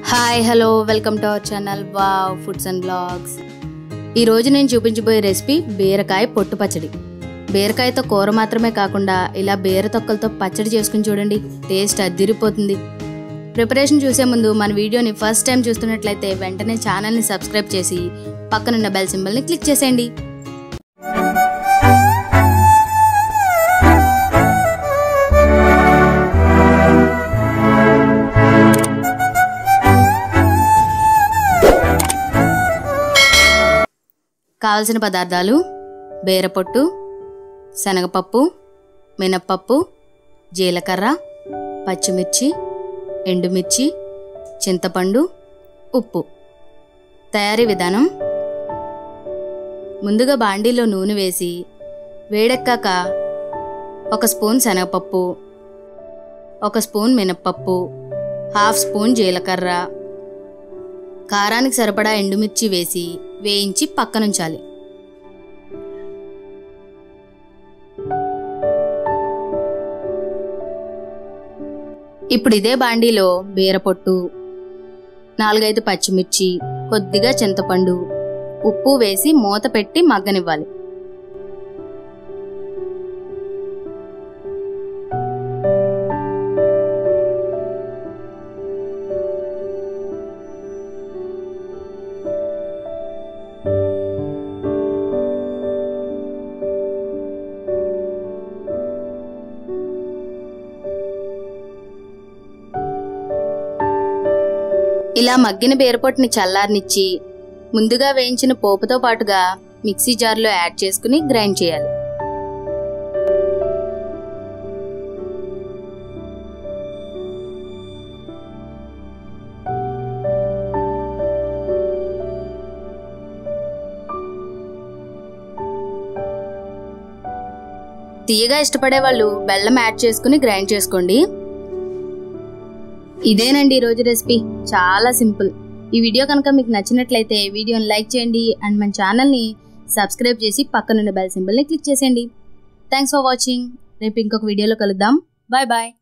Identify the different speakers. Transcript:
Speaker 1: hi hello welcome to our channel wow foods and vlogs ఈరోజు నేను చూపించబోయే recipe బీరకాయ పొట్టు పచ్చడి బీరకాయతో కూర మాత్రమే కాకుండా ఇలా బీర తొక్కలతో పచ్చడి చేసుకుని చూడండి టేస్ట్ అద్దిరిపోతుంది ప్రిపరేషన్ చూసే ముందు మన వీడియోని ఫస్ట్ టైం చూస్తున్నట్లయితే వెంటనే ఛానల్ని సబ్స్క్రైబ్ చేసి పక్కనున్న బెల్ సింబల్ని క్లిక్ చేసేయండి కావలసిన పదార్థాలు బీరపొట్టు శనగపప్పు మినప్పప్పు జీలకర్ర పచ్చిమిర్చి ఎండుమిర్చి చింతపండు ఉప్పు తయారీ విధానం ముందుగా బాండీలో నూనె వేసి వేడెక్కాక ఒక స్పూన్ శనగపప్పు ఒక స్పూన్ మినప్పప్పు హాఫ్ స్పూన్ జీలకర్ర కారానికి సరిపడా ఎండుమిర్చి వేసి వేయించి పక్కనుంచాలి ఇప్పుడు ఇదే బాండీలో బీరపొట్టు నాలుగైదు పచ్చిమిర్చి కొద్దిగా చింతపండు ఉప్పు వేసి మూత పెట్టి మగ్గనివ్వాలి ఇలా మగ్గిన బీరపొట్టుని చల్లారనిచ్చి ముందుగా వేయించిన పోపుతో పాటుగా మిక్సీ జార్లో యాడ్ చేసుకుని గ్రైండ్ చేయాలి తీయగా ఇష్టపడే వాళ్ళు బెల్లం యాడ్ చేసుకుని గ్రైండ్ చేసుకోండి ఇదేనండి ఈరోజు రెసిపీ చాలా సింపుల్ ఈ వీడియో కనుక మీకు నచ్చినట్లయితే వీడియోని లైక్ చేయండి అండ్ మన ఛానల్ని సబ్స్క్రైబ్ చేసి పక్కనున్న బెల్ సింబల్ని క్లిక్ చేసేయండి థ్యాంక్స్ ఫర్ వాచింగ్ రేపు ఇంకొక వీడియోలో కలుద్దాం బాయ్ బాయ్